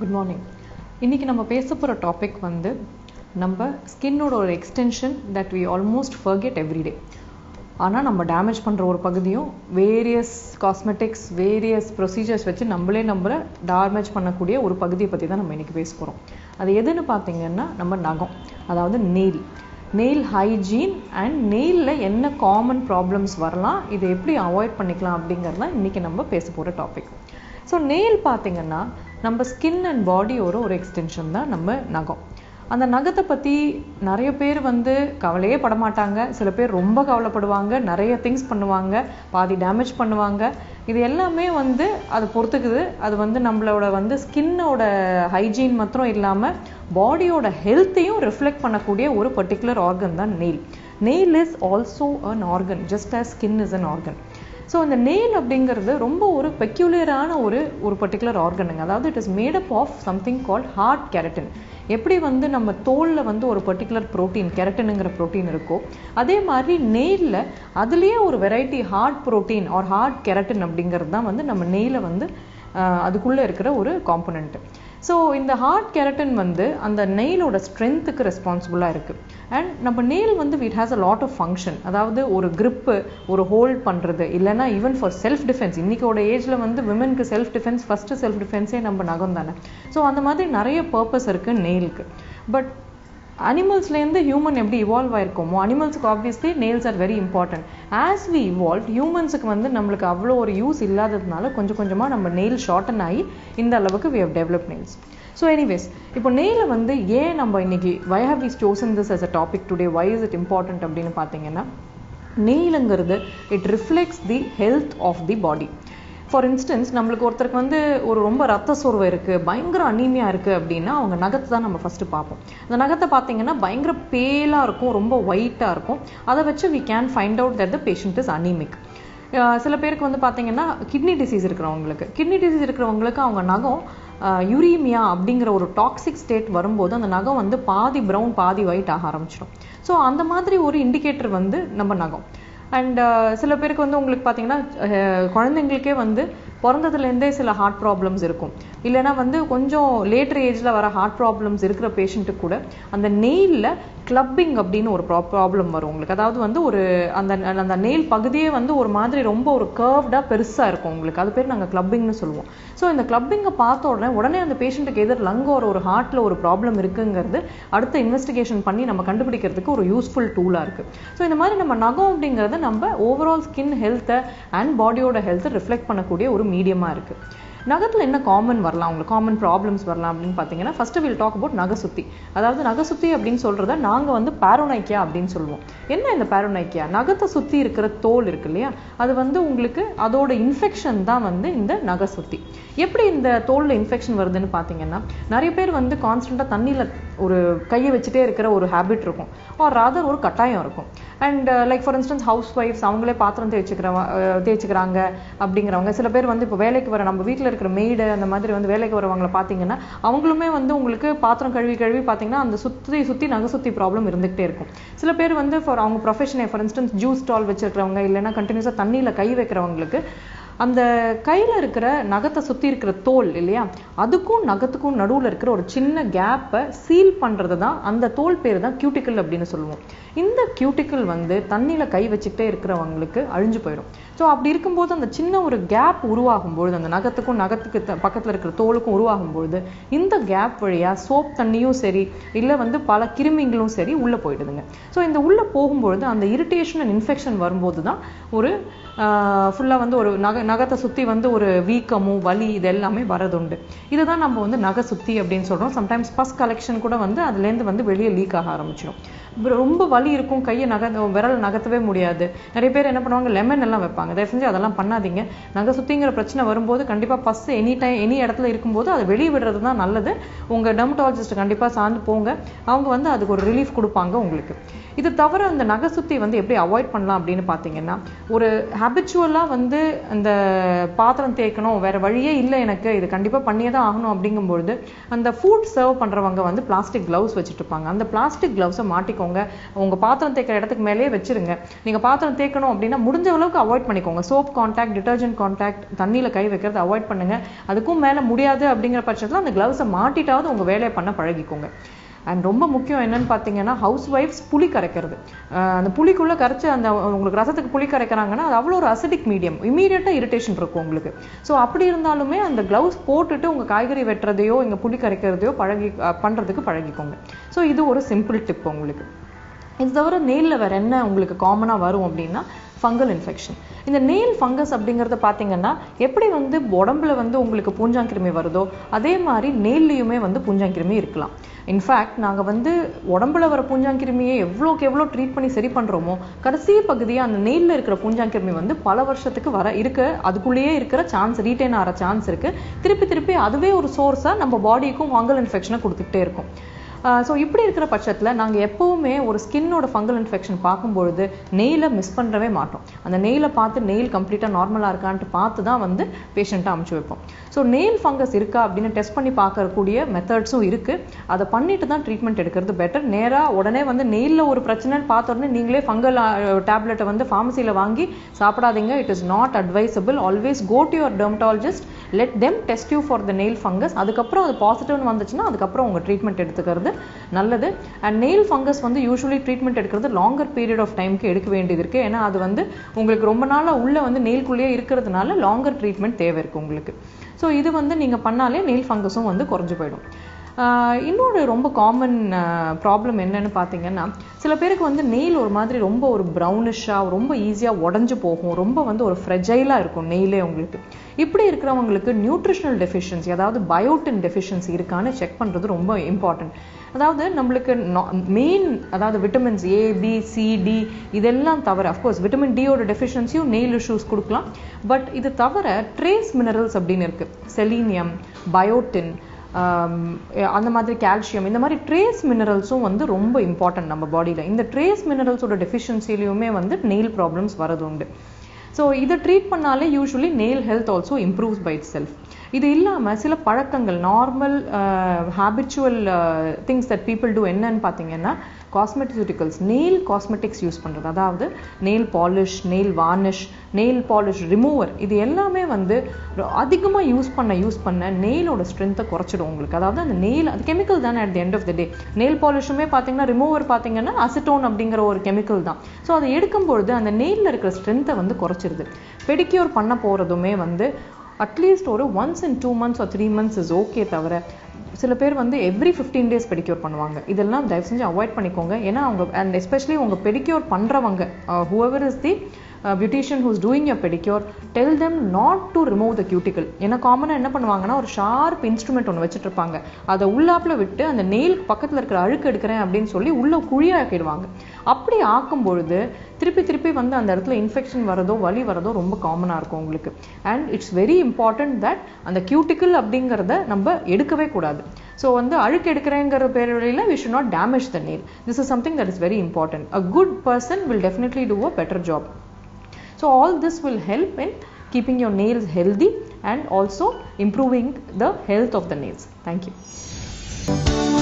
Good morning இன்றைக்கி நம்ம பேச போகிற டாபிக் வந்து நம்ம ஸ்கின்னோட ஒரு extension that we almost forget everyday ஆனால் நம்ம டேமேஜ் பண்ணுற ஒரு பகுதியும் வேரியஸ் காஸ்மெட்டிக்ஸ் வேரியஸ் ப்ரொசீஜர்ஸ் வச்சு நம்மளே நம்மளை டேமேஜ் பண்ணக்கூடிய ஒரு பகுதியை பற்றி தான் நம்ம இன்றைக்கி பேச போகிறோம் அது எதுன்னு பார்த்தீங்கன்னா நம்ம நகம் அதாவது நெயில் நெயில் ஹைஜீன் அண்ட் நெயிலில் என்ன காமன் ப்ராப்ளம்ஸ் வரலாம் இதை எப்படி அவாய்ட் பண்ணிக்கலாம் அப்படிங்கிறது தான் இன்றைக்கி நம்ம பேச போகிற டாபிக் ஸோ நெயில் பார்த்தீங்கன்னா நம்ம ஸ்கின் அண்ட் பாடியோட ஒரு எக்ஸ்டென்ஷன் தான் நம்ம நகம் அந்த நகத்தை பற்றி நிறைய பேர் வந்து கவலையே பட மாட்டாங்க சில பேர் ரொம்ப கவலைப்படுவாங்க நிறைய திங்ஸ் பண்ணுவாங்க பாதி டேமேஜ் பண்ணுவாங்க இது எல்லாமே வந்து அது பொறுத்துக்குது அது வந்து நம்மளோட வந்து ஸ்கின்னோட ஹைஜீன் மாத்திரம் இல்லாமல் பாடியோட ஹெல்த்தையும் ரிஃப்ளெக்ட் பண்ணக்கூடிய ஒரு பர்டிகுலர் ஆர்கன் தான் nail nail is also an organ just as skin is an organ so இந்த நெயில் அப்படிங்கிறது ரொம்ப ஒரு பெக்யூலியரான ஒரு ஒரு பர்டிகுலர் ஆர்கனுங்க அதாவது it is made up of something called hard keratin எப்படி வந்து நம்ம தோலில் வந்து ஒரு பர்டிகுலர் ப்ரோட்டீன் கெரட்டினுங்கிற ப்ரோட்டீன் இருக்கோ அதே மாதிரி நெயிலில் அதுலேயே ஒரு variety hard protein or hard keratin அப்படிங்கிறது தான் வந்து நம்ம நெயில வந்து அதுக்குள்ளே இருக்கிற ஒரு காம்பனண்ட்டு ஸோ இந்த ஹார்ட் கெரட்டின் வந்து அந்த நெயிலோட ஸ்ட்ரென்த்துக்கு ரெஸ்பான்சிபிளாக இருக்குது அண்ட் நம்ம நெயில் வந்து it has a lot of function அதாவது ஒரு grip ஒரு ஹோல்ட் பண்ணுறது இல்லைன்னா ஈவன் ஃபார் செல்ஃப் டிஃபென்ஸ் இன்றைக்கோட ஏஜில் வந்து விமனுக்கு செல்ஃப் டிஃபென்ஸ் ஃபஸ்ட்டு செல்ஃப் டிஃபென்ஸே நம்ம நகம் தானே ஸோ அந்த மாதிரி நிறைய பர்பஸ் இருக்குது நெயிலுக்கு பட் அனிமல்ஸ்லேருந்து ஹியூமன் எப்படி இவால்வ் ஆயிருக்கோமோ அனிமல்ஸுக்கு obviously nails are very important as we evolve ஹியூமன்ஸுக்கு வந்து நம்மளுக்கு அவ்வளோ ஒரு யூஸ் இல்லாததுனால கொஞ்சம் கொஞ்சமாக நம்ம நெயில் ஷார்டன் ஆகி இந்த அளவுக்கு we have develop nails so anyways இப்போ நெயிலை வந்து ஏன் நம்ம இன்னைக்கு why have we chosen this as a topic today why is it important அப்படின்னு பார்த்தீங்கன்னா நெயிலுங்கிறது it reflects the health of the body for instance நம்மளுக்கு ஒருத்தருக்கு வந்து ஒரு ரொம்ப ரத்த சோர்வு இருக்குது பயங்கர அனீமியா இருக்குது அப்படின்னா அவங்க நகத்தை தான் நம்ம ஃபஸ்ட்டு பார்ப்போம் அந்த நகத்தை பார்த்தீங்கன்னா பயங்கர பேலாக இருக்கும் ரொம்ப ஒயிட்டாக இருக்கும் அதை வச்சு we can find out that the patient is anaemic சில பேருக்கு வந்து பார்த்தீங்கன்னா கிட்னி டிசீஸ் இருக்கிறவங்களுக்கு கிட்னி டிசீஸ் இருக்கிறவங்களுக்கு அவங்க நகம் யுரீமியா அப்படிங்கிற ஒரு டாக்ஸிக் ஸ்டேட் வரும்போது அந்த நகம் வந்து பாதி ப்ரௌன் பாதி ஒயிட் ஆக ஆரம்பிச்சிடும் ஸோ அந்த மாதிரி ஒரு இண்டிகேட்டர் வந்து நம்ம நகம் அண்ட் சில பேருக்கு வந்து உங்களுக்கு பார்த்தீங்கன்னா குழந்தைங்களுக்கே வந்து பிறந்ததுலேருந்தே சில ஹார்ட் ப்ராப்ளம்ஸ் இருக்கும் இல்லைனா வந்து கொஞ்சம் லேட்டர் ஏஜில் வர ஹார்ட் ப்ராப்ளம்ஸ் இருக்கிற பேஷண்ட்டுக்கு கூட அந்த நெயிலில் கிளப்பிங் அப்படின்னு ஒரு ப்ரா ப்ராப்ளம் வரும் உங்களுக்கு அதாவது வந்து ஒரு அந்த அந்த நெயில் பகுதியே வந்து ஒரு மாதிரி ரொம்ப ஒரு கர்வ்டாக பெருசாக இருக்கும் உங்களுக்கு அது பேர் நாங்கள் கிளப்பிங்னு சொல்லுவோம் ஸோ இந்த கிளப்பிங்கை பார்த்த உடனே உடனே அந்த பேஷண்ட்டுக்கு எதிர் லங் ஒரு ஒரு ஹார்ட்டில் ஒரு ப்ராப்ளம் இருக்குங்கிறது அடுத்த இன்வெஸ்டிகேஷன் பண்ணி நம்ம கண்டுபிடிக்கிறதுக்கு ஒரு யூஸ்ஃபுல் டூலாக இருக்குது ஸோ இந்த மாதிரி நம்ம நகம் அப்படிங்கிறத நம்ம ஓவரால் ஸ்கின் ஹெல்த்தை அண்ட் பாடியோட ஹெல்த்தை ரிஃப்ளெக்ட் பண்ணக்கூடிய ஒரு மீடியமாக இருக்குது நகத்தில் என்ன காமன் வரலாம் உங்களுக்கு காமன் ப்ராப்ளம்ஸ் வரலாம் அப்படின்னு பார்த்தீங்கன்னா ஃபர்ஸ்ட் வில் டாக் அபவுட் நகசுத்தி அதாவது நகசுத்தி அப்படின்னு சொல்கிறத நாங்கள் வந்து பேரோனைக்கியா அப்படின்னு சொல்லுவோம் என்ன இந்த பேரோனைக்கியா நகத்தை சுற்றி இருக்கிற தோல் இருக்கு இல்லையா அது வந்து உங்களுக்கு அதோட இன்ஃபெக்ஷன் தான் வந்து இந்த நகசுத்தி எப்படி இந்த தோலில் இன்ஃபெக்ஷன் வருதுன்னு பார்த்தீங்கன்னா நிறைய பேர் வந்து கான்ஸ்டண்ட்டாக தண்ணியில் ஒரு கையை வச்சுட்டே இருக்கிற ஒரு ஹேபிட் இருக்கும் ஆர் ராதர் ஒரு கட்டாயம் இருக்கும் அண்ட் லைக் ஃபார் இன்ஸ்டன்ஸ் ஹவுஸ் ஒய்ஃப்ஸ் அவங்களே பாத்திரம் தேய்ச்சிக்கிறவங்க தேய்ச்சிக்கிறாங்க அப்படிங்கிறவங்க சில பேர் வந்து இப்போ வேலைக்கு வர நம்ம வீட்டில் இருக்கிற மெய்டு அந்த மாதிரி வந்து வேலைக்கு வரவங்களை பார்த்தீங்கன்னா அவங்களுமே வந்து உங்களுக்கு பாத்திரம் கழுவி கழுவி பார்த்தீங்கன்னா அந்த சுற்றி சுற்றி நகை சுற்றி ப்ராப்ளம் இருந்துகிட்டே இருக்கும் சில பேர் வந்து ஃபார் அவங்க ப்ரொஃபஷனே ஃபார் இன்ஸ்டன்ஸ் ஜூஸ் ஸ்டால் வச்சிருக்கிறவங்க இல்லைன்னா கண்டினியூஸாக தண்ணியில் கை வைக்கிறவங்களுக்கு அந்த கையில் இருக்கிற நகத்தை சுற்றி இருக்கிற தோல் இல்லையா அதுக்கும் நகத்துக்கும் நடுவில் இருக்கிற ஒரு சின்ன கேப்பை சீல் பண்ணுறது தான் அந்த தோல் பேர் தான் கியூட்டிக்கல் அப்படின்னு சொல்லுவோம் இந்த கியூட்டிக்கல் வந்து தண்ணியில் கை வச்சுக்கிட்டே இருக்கிறவங்களுக்கு அழிஞ்சு போயிடும் ஸோ அப்படி இருக்கும்போது அந்த சின்ன ஒரு கேப் உருவாகும் பொழுது அந்த நகத்துக்கும் நகத்துக்கு பக்கத்தில் இருக்கிற தோலுக்கும் உருவாகும் பொழுது இந்த கேப் வழியாக சோப் தண்ணியும் சரி இல்லை வந்து பல கிருமிங்களும் சரி உள்ளே போயிடுதுங்க ஸோ இந்த உள்ளே போகும்பொழுது அந்த இரிட்டேஷன் அண்ட் இன்ஃபெக்ஷன் வரும்போது தான் ஒரு ஃபுல்லாக வந்து ஒரு நகை நகத்தை சுற்றி வந்து ஒரு வீக்கமும் வலி இது எல்லாமே வரதுண்டு இதுதான் நம்ம வந்து நகை சுத்தி அப்படின்னு சொல்கிறோம் சம்டைம்ஸ் பஸ் கலெக்ஷன் கூட வந்து அதுலேருந்து வந்து வெளியே லீக் ஆக ஆரம்பிச்சிடும் ரொம்ப வலி இருக்கும் கையை நக விரல் நகர்த்தவே முடியாது நிறைய பேர் என்ன பண்ணுவாங்க லெமன் எல்லாம் வைப்பாங்க தயவு செஞ்சு அதெல்லாம் பண்ணாதீங்க நகை சுத்திங்கிற பிரச்சனை வரும்போது கண்டிப்பாக பஸ் எனி டைம் எனி இடத்துல இருக்கும்போது அதை வெளியே விடுறது தான் நல்லது உங்கள் டெர்மட்டாலஜிஸ்ட் கண்டிப்பாக சார்ந்து போங்க அவங்க வந்து அதுக்கு ஒரு ரிலீஃப் கொடுப்பாங்க உங்களுக்கு இது தவிர அந்த நகை சுத்தி வந்து எப்படி அவாய்ட் பண்ணலாம் அப்படின்னு பார்த்தீங்கன்னா ஒரு ஹேபிச்சுவலாக வந்து அந்த பாத்திரம் தேய்க்கணும் வேற வழியே இல்லை எனக்கு இது கண்டிப்பாக பண்ணியே தான் ஆகணும் அப்படிங்கும்பொழுது அந்த ஃபுட் சர்வ் பண்ணுறவங்க வந்து பிளாஸ்டிக் க்ளவுஸ் வச்சுட்டு இருப்பாங்க அந்த பிளாஸ்டிக் க்ளவுஸை மாட்டிக்கோங்க பண்ணிக்கோங்க உங்கள் பாத்திரம் தேய்க்கிற இடத்துக்கு மேலேயே வச்சிருங்க நீங்கள் பாத்திரம் தேய்க்கணும் அப்படின்னா முடிஞ்ச அளவுக்கு அவாய்ட் பண்ணிக்கோங்க சோப் கான்டாக்ட் டிட்டர்ஜென்ட் கான்டாக்ட் தண்ணியில் கை வைக்கிறது அவாய்ட் பண்ணுங்க அதுக்கும் மேலே முடியாது அப்படிங்கிற பட்சத்தில் அந்த க்ளவுஸை மாட்டிட்டாவது உங்கள் வேலையை பண்ண பழகிக்கோங்க அண்ட் ரொம்ப முக்கியம் என்னன்னு பார்த்தீங்கன்னா ஹவுஸ் ஒய்ஃப்ஸ் புளி கரைக்கிறது அஹ் அந்த புளிக்குள்ளே கரைச்சி அந்த உங்களுக்கு ரசத்துக்கு புளி கரைக்கிறாங்கன்னா அது அவ்வளோ ஒரு அசிடிக் மீடியம் இமீடியட்டாக இரிட்டேஷன் இருக்கும் உங்களுக்கு ஸோ அப்படி இருந்தாலுமே அந்த க்ளவுஸ் போட்டுட்டு உங்கள் காய்கறி வெட்டுறதையோ இங்கே புளி கரைக்கிறதையோ பழகி அஹ் பண்றதுக்கு பழகிக்கோங்க ஸோ இது ஒரு சிம்பிள் டிப் உங்களுக்கு இது தவிர நெயிலில் வேற என்ன உங்களுக்கு காமனாக வரும் அப்படின்னா ஃபங்கல் இன்ஃபெக்ஷன் இந்த நெயில் ஃபங்கஸ் அப்படிங்கிறத பார்த்தீங்கன்னா எப்படி வந்து உடம்புல வந்து உங்களுக்கு பூஞ்சாங்கிருமி வருதோ அதே மாதிரி நெயில்லையுமே வந்து பூஞ்சாங்கிருமி இருக்கலாம் இன்ஃபேக்ட் நாங்கள் வந்து உடம்புல வர பூஞ்சாங்கிருமியை எவ்வளோக்கு எவ்வளோ ட்ரீட் பண்ணி சரி பண்ணுறோமோ கடைசி பகுதியாக அந்த நெயிலில் இருக்கிற பூஞ்சாங்கிருமி வந்து பல வருஷத்துக்கு வர இருக்க அதுக்குள்ளேயே இருக்கிற சான்ஸ் ரீட்டைன் ஆகிற சான்ஸ் இருக்குது திருப்பி திருப்பி அதுவே ஒரு சோர்ஸாக நம்ம பாடிக்கும் ஃபங்கல் இன்ஃபெக்ஷனை கொடுத்துக்கிட்டே இருக்கும் ஸோ இப்படி இருக்கிற பட்சத்தில் நாங்கள் எப்போவுமே ஒரு ஸ்கின்னோட ஃபங்கல் இன்ஃபெக்ஷன் பார்க்கும்பொழுது நெயிலை மிஸ் பண்ணுறவே மாட்டோம் அந்த நெயிலை பார்த்து நெயில் கம்ப்ளீட்டாக நார்மலாக இருக்கான்ட்டு பார்த்து தான் வந்து பேஷண்ட்டை அமுச்சு வைப்போம் ஸோ நெயில் ஃபங்கஸ் இருக்கா அப்படின்னு டெஸ்ட் பண்ணி பார்க்கக்கூடிய மெத்தட்ஸும் இருக்குது அதை பண்ணிட்டு தான் ட்ரீட்மெண்ட் எடுக்கிறது பெட்டர் நேராக உடனே வந்து நெயிலில் ஒரு பிரச்சனைன்னு பார்த்த உடனே நீங்களே ஃபங்கல் டேப்லெட்டை வந்து ஃபார்மசியில் வாங்கி சாப்பிடாதீங்க it is not advisable always go to your dermatologist let them test you for the nail fungus அதுக்கப்புறம் அது பாசிட்டிவ்னு வந்துச்சுன்னா அதுக்கப்புறம் உங்கள் ட்ரீட்மெண்ட் எடுத்துக்கிறது நல்லது அண்ட் நெயில் ஃபங்கஸ் வந்து யூஸ்வலி ட்ரீட்மெண்ட் எடுக்கிறது லாங்கர் பீரியட் ஆஃப் டைம்க்கு எடுக்க வேண்டியது இருக்குது ஏன்னா அது வந்து உங்களுக்கு ரொம்ப நாளாக உள்ள வந்து நெயில்குள்ளேயே இருக்கிறதுனால லாங்கர் ட்ரீட்மெண்ட் தேவை இருக்குது உங்களுக்கு ஸோ இது வந்து நீங்கள் பண்ணாலே நெயில் ஃபங்கஸும் வந்து குறைஞ்சு போயிடும் ஆஹ் இன்னொரு ரொம்ப காமன் ப்ராப்ளம் என்னன்னு பார்த்தீங்கன்னா சில பேருக்கு வந்து நெயில் ஒரு மாதிரி ரொம்ப ஒரு ப்ரௌனிஷாக ரொம்ப ஈஸியாக உடஞ்சு போகும் ரொம்ப வந்து ஒரு ஃப்ரெஜைலாக இருக்கும் நெயிலே உங்களுக்கு இப்படி இருக்கிறவங்களுக்கு நியூட்ரிஷனல் டெஃபிஷியன்சி அதாவது பயோட்டின் டெஃபிஷியன்சி இருக்கான்னு செக் பண்ணுறது ரொம்ப இம்பார்ட்டன்ட் அதாவது நம்மளுக்கு மெயின் அதாவது vitamins A B C D இதெல்லாம் தவிர அஃப்கோர்ஸ் விட்டமின் டியோட டெஃபிஷியன்சியும் நெயில் இஷ்யூஸ் கொடுக்கலாம் பட் இது தவிர ட்ரேஸ் மினரல்ஸ் அப்படின்னு இருக்கு செலீனியம் பயோட்டின் அந்த மாதிரி கால்சியம் இந்த மாதிரி ட்ரேஸ் மினரல்ஸும் வந்து ரொம்ப இம்பார்ட்டன்ட் நம்ம பாடியில் இந்த ட்ரேஸ் மினரல்ஸோட டெஃபிஷியன்சிலையுமே வந்து நெயில் ப்ராப்ளம்ஸ் வரது உண்டு ஸோ இதை ட்ரீட் பண்ணாலே usually nail health also improves by itself இது இல்லாமல் சில பழக்கங்கள் normal habitual things that people do என்னன்னு பார்த்தீங்கன்னா காஸ்மெட்டிசிட்டிக்கல்ஸ் நெயில் காஸ்மெட்டிக்ஸ் யூஸ் பண்ணுறது அதாவது nail polish nail varnish nail polish remover இது எல்லாமே வந்து அதிகமாக யூஸ் பண்ண யூஸ் பண்ண நெயிலோட ஸ்ட்ரென்த்தை குறைச்சிடும் உங்களுக்கு அதாவது அந்த நெயில் அது கெமிக்கல் தானே at the end of the day nail பாலிஷுமே பார்த்தீங்கன்னா ரிமூவர் பார்த்தீங்கன்னா அசிட்டோன் அப்படிங்கிற ஒரு கெமிக்கல் தான் ஸோ அதை எடுக்கும் பொழுது அந்த நெயிலில் இருக்கிற ஸ்ட்ரென்த்தை வந்து குறைச்சிருது பெடிக்யூர் பண்ண போகிறதுமே வந்து அட்லீஸ்ட் ஒரு once in two months or three months is okay தவிர சில பேர் வந்து எவ்ரி ஃபிஃப்டீன் டேஸ் பெடிக்யூர் பண்ணுவாங்க இதெல்லாம் தயவு செஞ்சு அவாய்ட் பண்ணிக்கோங்க ஏன்னா அவங்க அண்ட் எஸ்பெஷலி உங்கள் பெடிக்யூர் பண்ணுறவங்க whoever is the beautician who's doing your pedicure tell them not to remove the cuticle ஏன்னா காமனாக என்ன பண்ணுவாங்கன்னா ஒரு ஷார்ப் இன்ஸ்ட்ருமெண்ட் ஒன்று வச்சுட்டு இருப்பாங்க அதை உள்ளாப்பில் விட்டு அந்த நெயில் பக்கத்தில் இருக்கிற அழுக்கு எடுக்கிறேன் அப்படின்னு சொல்லி உள்ள குழியாக்கிடுவாங்க அப்படி ஆக்கும் பொழுது திருப்பி திருப்பி வந்து அந்த இடத்துல இன்ஃபெக்ஷன் வரதோ வலி வரதோ ரொம்ப காமனாக இருக்கும் உங்களுக்கு and it's very important that அந்த கியூட்டிக்கல் அப்படிங்கிறத நம்ம எடுக்கவே கூடாது ஸோ வந்து அழுக்கு எடுக்கிறேங்கிற பேரில் we should not damage the nail this is something that is very important a good person will definitely do a better job So all this will help in keeping your nails healthy and also improving the health of the nails. Thank you.